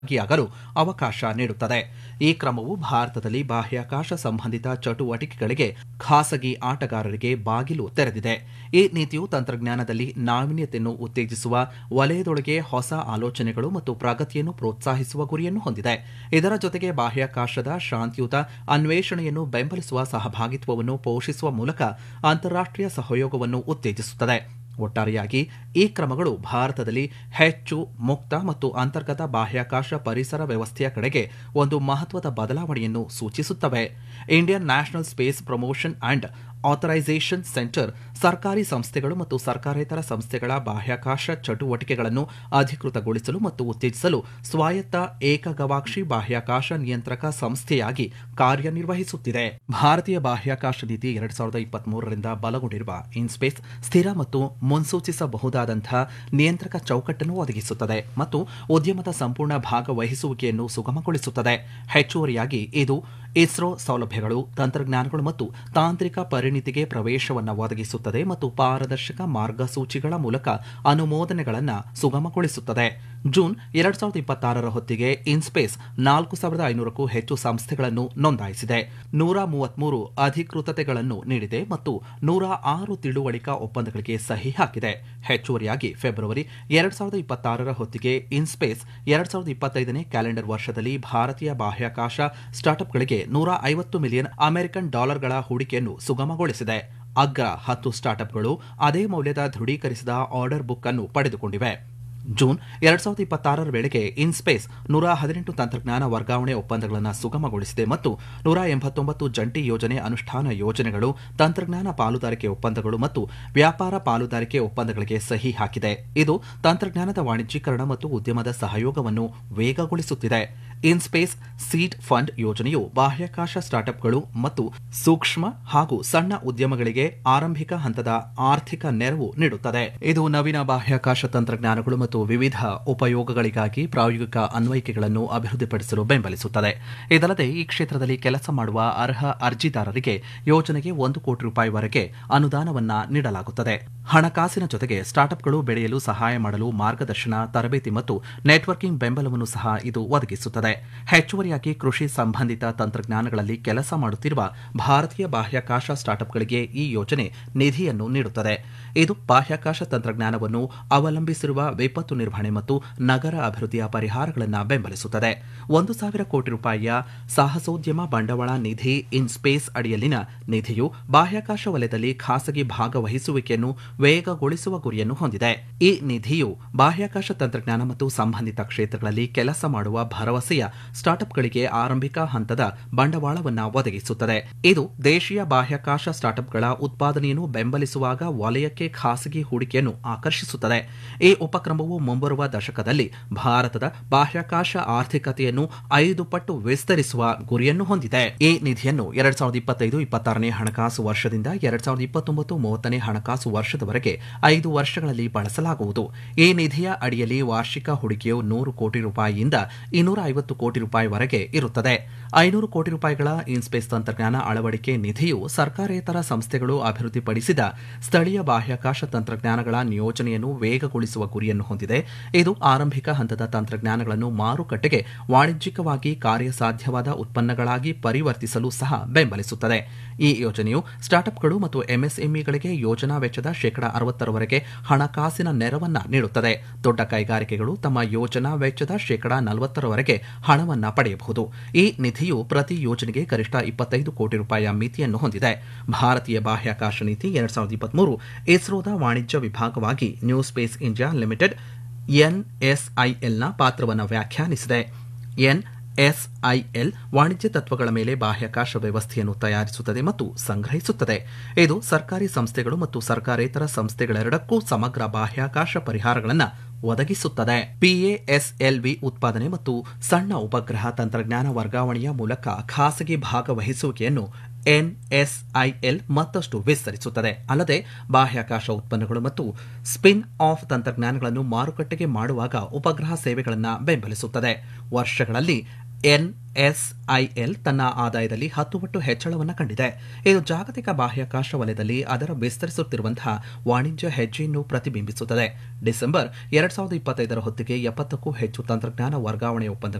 ಭಾಗಿಯಾಗಲು ಅವಕಾಶ ನೀಡುತ್ತದೆ ಈ ಕ್ರಮವು ಭಾರತದಲ್ಲಿ ಬಾಹ್ಯಾಕಾಶ ಸಂಬಂಧಿತ ಚಟುವಟಿಕೆಗಳಿಗೆ ಖಾಸಗಿ ಆಟಗಾರರಿಗೆ ಬಾಗಿಲು ತೆರೆದಿದೆ ಈ ನೀತಿಯು ತಂತ್ರಜ್ಞಾನದಲ್ಲಿ ನಾವೀನ್ಯತೆಯನ್ನು ಉತ್ತೇಜಿಸುವ ವಲಯದೊಳಗೆ ಹೊಸ ಆಲೋಚನೆಗಳು ಮತ್ತು ಪ್ರಗತಿಯನ್ನು ಪ್ರೋತ್ಸಾಹಿಸುವ ಗುರಿಯನ್ನು ಹೊಂದಿದೆ ಇದರ ಜೊತೆಗೆ ಬಾಹ್ಯಾಕಾಶದ ಶಾಂತಿಯುತ ಅನ್ವೇಷಣೆಯನ್ನು ಬೆಂಬಲಿಸುವ ಸಹಭಾಗಿತ್ವವನ್ನು ಪೋಷಿಸುವ ಮೂಲಕ ಅಂತಾರಾಷ್ಟೀಯ ಸಹಯೋಗವನ್ನು ಉತ್ತೇಜಿಸುತ್ತದೆ ಒಟ್ಟಾರೆಯಾಗಿ ಈ ಕ್ರಮಗಳು ಭಾರತದಲ್ಲಿ ಹೆಚ್ಚು ಮುಕ್ತ ಮತ್ತು ಅಂತರ್ಗತ ಬಾಹ್ಯಾಕಾಶ ಪರಿಸರ ವ್ಯವಸ್ಥೆಯ ಕಡೆಗೆ ಒಂದು ಮಹತ್ವದ ಬದಲಾವಣೆಯನ್ನು ಸೂಚಿಸುತ್ತವೆ Indian national space promotion and authorisation centre ಸರ್ಕಾರಿ ಸಂಸ್ಥೆಗಳು ಮತ್ತು ಸರ್ಕಾರೇತರ ಸಂಸ್ಥೆಗಳ ಬಾಹ್ಯಾಕಾಶ ಚಟುವಟಿಕೆಗಳನ್ನು ಅಧಿಕೃತಗೊಳಿಸಲು ಮತ್ತು ಉತ್ತೇಜಿಸಲು ಸ್ವಾಯತ್ತ ಏಕಗವಾಕ್ಷಿ ಬಾಹ್ಯಾಕಾಶ ನಿಯಂತ್ರಕ ಸಂಸ್ಥೆಯಾಗಿ ಕಾರ್ಯನಿರ್ವಹಿಸುತ್ತಿದೆ ಭಾರತೀಯ ಬಾಹ್ಯಾಕಾಶ ನೀತಿ ಎರಡ್ ಸಾವಿರದ ಇಪ್ಪತ್ಮೂರರಿಂದ ಬಲಗೊಂಡಿರುವ ಇನ್ಸ್ಪೇಸ್ ಸ್ಥಿರ ಮತ್ತು ಮುನ್ಸೂಚಿಸಬಹುದಾದಂತಹ ನಿಯಂತ್ರಕ ಚೌಕಟ್ಟನ್ನು ಒದಗಿಸುತ್ತದೆ ಮತ್ತು ಉದ್ಯಮದ ಸಂಪೂರ್ಣ ಭಾಗವಹಿಸುವಿಕೆಯನ್ನು ಸುಗಮಗೊಳಿಸುತ್ತದೆ ಹೆಚ್ಚುವರಿಯಾಗಿ ಇದು ಇಸ್ರೋ ಸೌಲಭ್ಯಗಳು ತಂತ್ರಜ್ಞಾನಗಳು ಮತ್ತು ತಾಂತ್ರಿಕ ಪರಿಣಿತಿಗೆ ಪ್ರವೇಶವನ್ನು ಒದಗಿಸುತ್ತದೆ ಮತ್ತು ಪಾರದರ್ಶಕ ಮಾರ್ಗಸೂಚಿಗಳ ಮೂಲಕ ಅನುಮೋದನೆಗಳನ್ನು ಸುಗಮಗೊಳಿಸುತ್ತದೆ ಜೂನ್ ಎರಡ್ ಸಾವಿರದ ಇಪ್ಪತ್ತಾರರ ಹೊತ್ತಿಗೆ ಇನ್ಸ್ಪೇಸ್ ನಾಲ್ಕು ಸಾವಿರದ ಐನೂರಕ್ಕೂ ಹೆಚ್ಚು ಸಂಸ್ಥೆಗಳನ್ನು ನೋಂದಾಯಿಸಿದೆ ನೂರ ಮೂವತ್ಮೂರು ಅಧಿಕೃತತೆಗಳನ್ನು ನೀಡಿದೆ ಮತ್ತು ನೂರ ಆರು ತಿಳುವಳಿಕಾ ಒಪ್ಪಂದಗಳಿಗೆ ಸಹಿ ಹಾಕಿದೆ ಹೆಚ್ಚುವರಿಯಾಗಿ ಫೆಬ್ರವರಿ ಎರಡ್ ಸಾವಿರದ ಇಪ್ಪತ್ತಾರರ ಹೊತ್ತಿಗೆ ಇನ್ಸ್ಪೇಸ್ ಎರಡ್ ಸಾವಿರದ ಇಪ್ಪತ್ತೈದನೇ ಕ್ಯಾಲೆಂಡರ್ ವರ್ಷದಲ್ಲಿ ಭಾರತೀಯ ಬಾಹ್ಯಾಕಾಶ ಸ್ಟಾರ್ಟ್ಅಪ್ಗಳಿಗೆ ನೂರ ಐವತ್ತು ಮಿಲಿಯನ್ ಅಮೆರಿಕನ್ ಡಾಲರ್ಗಳ ಹೂಡಿಕೆಯನ್ನು ಸುಗಮಗೊಳಿಸಿದೆ ಅಗ್ರ ಹತ್ತು ಸ್ಟಾರ್ಟ್ಅಪ್ಗಳು ಅದೇ ಮೌಲ್ಯದ ದೃಢೀಕರಿಸಿದ ಆರ್ಡರ್ ಬುಕ್ ಅನ್ನು ಪಡೆದುಕೊಂಡಿವೆ ಜೂನ್ ಎರಡ್ ಸಾವಿರದ ಇಪ್ಪತ್ತಾರರ ವೇಳೆಗೆ ಇನ್ಸ್ಪೇಸ್ ನೂರ ಹದಿನೆಂಟು ತಂತ್ರಜ್ಞಾನ ವರ್ಗಾವಣೆ ಒಪ್ಪಂದಗಳನ್ನು ಸುಗಮಗೊಳಿಸಿದೆ ಮತ್ತು ನೂರ ಎಂಬತ್ತೊಂಬತ್ತು ಜಂಟಿ ಯೋಜನೆ ಅನುಷ್ಠಾನ ಯೋಜನೆಗಳು ತಂತ್ರಜ್ಞಾನ ಪಾಲುದಾರಿಕೆ ಒಪ್ಪಂದಗಳು ಮತ್ತು ವ್ಯಾಪಾರ ಪಾಲುದಾರಿಕೆ ಒಪ್ಪಂದಗಳಿಗೆ ಸಹಿ ಹಾಕಿದೆ ಇದು ತಂತ್ರಜ್ಞಾನದ ವಾಣಿಜ್ಯೀಕರಣ ಮತ್ತು ಉದ್ಯಮದ ಸಹಯೋಗವನ್ನು ವೇಗಗೊಳಿಸುತ್ತಿದೆ ಇನ್ಸ್ಪೇಸ್ ಸೀಡ್ ಫಂಡ್ ಯೋಜನೆಯು ಬಾಹ್ಯಾಕಾಶ ಸ್ಟಾರ್ಟ್ಅಪ್ಗಳು ಮತ್ತು ಸೂಕ್ಷ್ಮ ಹಾಗೂ ಸಣ್ಣ ಉದ್ಯಮಗಳಿಗೆ ಆರಂಭಿಕ ಹಂತದ ಆರ್ಥಿಕ ನೆರವು ನೀಡುತ್ತದೆ ಇದು ನವೀನ ಬಾಹ್ಯಾಕಾಶ ತಂತ್ರಜ್ಞಾನಗಳು ಮತ್ತು ವಿವಿಧ ಉಪಯೋಗಗಳಿಗಾಗಿ ಪ್ರಾಯೋಗಿಕ ಅನ್ವಯಿಕೆಗಳನ್ನು ಅಭಿವೃದ್ಧಿಪಡಿಸಲು ಬೆಂಬಲಿಸುತ್ತದೆ ಇದಲ್ಲದೆ ಈ ಕ್ಷೇತ್ರದಲ್ಲಿ ಕೆಲಸ ಮಾಡುವ ಅರ್ಹ ಅರ್ಜಿದಾರರಿಗೆ ಯೋಜನೆಗೆ ಒಂದು ಕೋಟಿ ರೂಪಾಯಿವರೆಗೆ ಅನುದಾನವನ್ನ ನೀಡಲಾಗುತ್ತದೆ ಹಣಕಾಸಿನ ಜೊತೆಗೆ ಸ್ಟಾರ್ಟ್ಅಪ್ಗಳು ಬೆಳೆಯಲು ಸಹಾಯ ಮಾಡಲು ಮಾರ್ಗದರ್ಶನ ತರಬೇತಿ ಮತ್ತು ನೆಟ್ವರ್ಕಿಂಗ್ ಬೆಂಬಲವನ್ನು ಸಹ ಇದು ಒದಗಿಸುತ್ತದೆ ಹೆಚ್ಚುವರಿಯಾಗಿ ಕೃಷಿ ಸಂಬಂಧಿತ ತಂತ್ರಜ್ಞಾನಗಳಲ್ಲಿ ಕೆಲಸ ಮಾಡುತ್ತಿರುವ ಭಾರತೀಯ ಬಾಹ್ಯಾಕಾಶ ಸ್ಟಾರ್ಟ್ಅಪ್ಗಳಿಗೆ ಈ ಯೋಜನೆ ನಿಧಿಯನ್ನು ನೀಡುತ್ತದೆ ಇದು ಬಾಹ್ಯಾಕಾಶ ತಂತ್ರಜ್ಞಾನವನ್ನು ಅವಲಂಬಿಸಿರುವ ವಿಪತ್ತು ನಿರ್ವಹಣೆ ಮತ್ತು ನಗರ ಅಭಿವೃದ್ಧಿಯ ಪರಿಹಾರಗಳನ್ನು ಬೆಂಬಲಿಸುತ್ತದೆ ಒಂದು ಸಾವಿರ ಕೋಟಿ ರೂಪಾಯಿಯ ಸಾಹಸೋದ್ಯಮ ಬಂಡವಾಳ ನಿಧಿ ಇನ್ ಸ್ಪೇಸ್ ಅಡಿಯಲ್ಲಿನ ನಿಧಿಯು ಬಾಹ್ಯಾಕಾಶ ವಲಯದಲ್ಲಿ ಖಾಸಗಿ ಭಾಗವಹಿಸುವಿಕೆಯನ್ನು ವೇಗಗೊಳಿಸುವ ಗುರಿಯನ್ನು ಹೊಂದಿದೆ ಈ ನಿಧಿಯು ಬಾಹ್ಯಾಕಾಶ ತಂತ್ರಜ್ಞಾನ ಮತ್ತು ಸಂಬಂಧಿತ ಕ್ಷೇತ್ರಗಳಲ್ಲಿ ಕೆಲಸ ಮಾಡುವ ಭರವಸೆಯ ಸ್ಟಾರ್ಟ್ಅಪ್ಗಳಿಗೆ ಆರಂಭಿಕ ಹಂತದ ಬಂಡವಾಳವನ್ನು ಒದಗಿಸುತ್ತದೆ ಇದು ದೇಶೀಯ ಬಾಹ್ಯಾಕಾಶ ಸ್ಟಾರ್ಟ್ಅಪ್ಗಳ ಉತ್ಪಾದನೆಯನ್ನು ಬೆಂಬಲಿಸುವಾಗ ವಲಯಕ್ಕೆ ಖಾಸಗಿ ಹೂಡಿಕೆಯನ್ನು ಆಕರ್ಷಿಸುತ್ತದೆ ಈ ಉಪಕ್ರಮವು ಮುಂಬರುವ ದಶಕದಲ್ಲಿ ಭಾರತದ ಬಾಹ್ಯಾಕಾಶ ಆರ್ಥಿಕತೆಯನ್ನು ಐದು ಪಟ್ಟು ವಿಸ್ತರಿಸುವ ಗುರಿಯನ್ನು ಹೊಂದಿದೆ ಈ ನಿಧಿಯನ್ನು ಎರಡ್ ಸಾವಿರದ ಇಪ್ಪತ್ತೈದು ಇಪ್ಪತ್ತಾರನೇ ಹಣಕಾಸು ವರ್ಷದಿಂದ ಎರಡ್ ಸಾವಿರದ ಇಪ್ಪತ್ತೊಂಬತ್ತು ಮೂವತ್ತನೇ ಹಣಕಾಸು ವರ್ಷದವರೆಗೆ ಐದು ವರ್ಷಗಳಲ್ಲಿ ಬಳಸಲಾಗುವುದು ಈ ನಿಧಿಯ ಅಡಿಯಲ್ಲಿ ವಾರ್ಷಿಕ ಹೂಡಿಕೆಯು ನೂರು ಕೋಟಿ ರೂಪಾಯಿಯಿಂದ ಇನ್ನೂರ ಐವತ್ತು ಕೋಟಿ ರೂಪಾಯಿವರೆಗೆ ಇರುತ್ತದೆ ಐನೂರು ಕೋಟಿ ರೂಪಾಯಿಗಳ ಇನ್ಸ್ಪೇಸ್ ತಂತ್ರಜ್ಞಾನ ಅಳವಡಿಕೆ ನಿಧಿಯು ಸರ್ಕಾರೇತರ ಸಂಸ್ಥೆಗಳು ಅಭಿವೃದ್ಧಿಪಡಿಸಿದ ಸ್ಥಳೀಯ ಬಾಹ್ಯಾಕಾಶ ತಂತ್ರಜ್ಞಾನಗಳ ನಿಯೋಜನೆಯನ್ನು ವೇಗಗೊಳಿಸುವ ಗುರಿಯನ್ನು ಹೊಂದಿದೆ ಇದು ಆರಂಭಿಕ ಹಂತದ ತಂತ್ರಜ್ಞಾನಗಳನ್ನು ಮಾರುಕಟ್ಟೆಗೆ ವಾಣಿಜ್ಯಿಕವಾಗಿ ಕಾರ್ಯಸಾಧ್ಯವಾದ ಉತ್ಪನ್ನಗಳಾಗಿ ಪರಿವರ್ತಿಸಲು ಸಹ ಬೆಂಬಲಿಸುತ್ತದೆ ಈ ಯೋಜನೆಯು ಸ್ಟಾರ್ಟ್ಅಪ್ಗಳು ಮತ್ತು ಎಂಎಸ್ಎಂಇಗಳಿಗೆ ಯೋಜನಾ ವೆಚ್ಚದ ಶೇಕಡಾ ಅರವತ್ತರವರೆಗೆ ಹಣಕಾಸಿನ ನೆರವನ್ನ ನೀಡುತ್ತದೆ ದೊಡ್ಡ ಕೈಗಾರಿಕೆಗಳು ತಮ್ಮ ಯೋಜನಾ ವೆಚ್ಚದ ಶೇಕಡಾ ನಲವತ್ತರವರೆಗೆ ಹಣವನ್ನ ಪಡೆಯಬಹುದು ಈ ನಿಧಿಯು ಪ್ರತಿ ಯೋಜನೆಗೆ ಗರಿಷ್ಠ ಇಪ್ಪತ್ತೈದು ಕೋಟಿ ರೂಪಾಯಿಯ ಮಿತಿಯನ್ನು ಹೊಂದಿದೆ ಭಾರತೀಯ ಬಾಹ್ಯಾಕಾಶ ನೀತಿ ಎರಡ್ ಸಾವಿರದ ಇಪ್ಪತ್ಮೂರು ಇಸ್ರೋದ ವಾಣಿಜ್ಯ ವಿಭಾಗವಾಗಿ ನ್ಯೂ ಸ್ಪೇಸ್ ಇಂಡಿಯಾ ಲಿಮಿಟೆಡ್ ಎನ್ಎಸ್ಐಎಲ್ನ ಪಾತ್ರವನ್ನು ವ್ಯಾಖ್ಯಾನಿಸಿದೆ ಎನ್ಎಸ್ಐಎಲ್ ವಾಣಿಜ್ಯ ತತ್ವಗಳ ಮೇಲೆ ಬಾಹ್ಯಾಕಾಶ ವ್ಯವಸ್ಥೆಯನ್ನು ತಯಾರಿಸುತ್ತದೆ ಮತ್ತು ಸಂಗ್ರಹಿಸುತ್ತದೆ ಇದು ಸರ್ಕಾರಿ ಸಂಸ್ಥೆಗಳು ಮತ್ತು ಸರ್ಕಾರೇತರ ಸಂಸ್ಥೆಗಳೆರಡಕ್ಕೂ ಸಮಗ್ರ ಬಾಹ್ಯಾಕಾಶ ಪರಿಹಾರಗಳನ್ನು ಒದಗಿಸುತ್ತದೆ ಪಿಎಎಸ್ಎಲ್ವಿ ಉತ್ಪಾದನೆ ಮತ್ತು ಸಣ್ಣ ಉಪಗ್ರಹ ತಂತ್ರಜ್ಞಾನ ವರ್ಗಾವಣೆಯ ಮೂಲಕ ಖಾಸಗಿ ಭಾಗವಹಿಸುವಿಕೆಯನ್ನು ಎನ್ಎಸ್ಐಎಲ್ ಮತ್ತಷ್ಟು ವಿಸ್ತರಿಸುತ್ತದೆ ಅಲ್ಲದೆ ಬಾಹ್ಯಾಕಾಶ ಉತ್ಪನ್ನಗಳು ಮತ್ತು ಸ್ಪಿನ್ ಆಫ್ ತಂತ್ರಜ್ಞಾನಗಳನ್ನು ಮಾರುಕಟ್ಟೆಗೆ ಮಾಡುವಾಗ ಉಪಗ್ರಹ ಸೇವೆಗಳನ್ನು ಬೆಂಬಲಿಸುತ್ತದೆ ವರ್ಷಗಳಲ್ಲಿ ಎನ್ಎಸ್ಐಎಲ್ ತನ್ನ ಆದಾಯದಲ್ಲಿ ಹತ್ತು ಪಟ್ಟು ಹೆಚ್ಚಳವನ್ನು ಕಂಡಿದೆ ಇದು ಜಾಗತಿಕ ಬಾಹ್ಯಾಕಾಶ ವಲಯದಲ್ಲಿ ಅದರ ವಿಸ್ತರಿಸುತ್ತಿರುವಂತಹ ವಾಣಿಜ್ಯ ಹೆಜ್ಜೆಯನ್ನು ಪ್ರತಿಬಿಂಬಿಸುತ್ತದೆ ಡಿಸೆಂಬರ್ ಎರಡ್ ಸಾವಿರದ ಇಪ್ಪತ್ತೈದರ ಹೊತ್ತಿಗೆ ಎಪ್ಪತ್ತಕ್ಕೂ ಹೆಚ್ಚು ತಂತ್ರಜ್ಞಾನ ವರ್ಗಾವಣೆ ಒಪ್ಪಂದಗಳು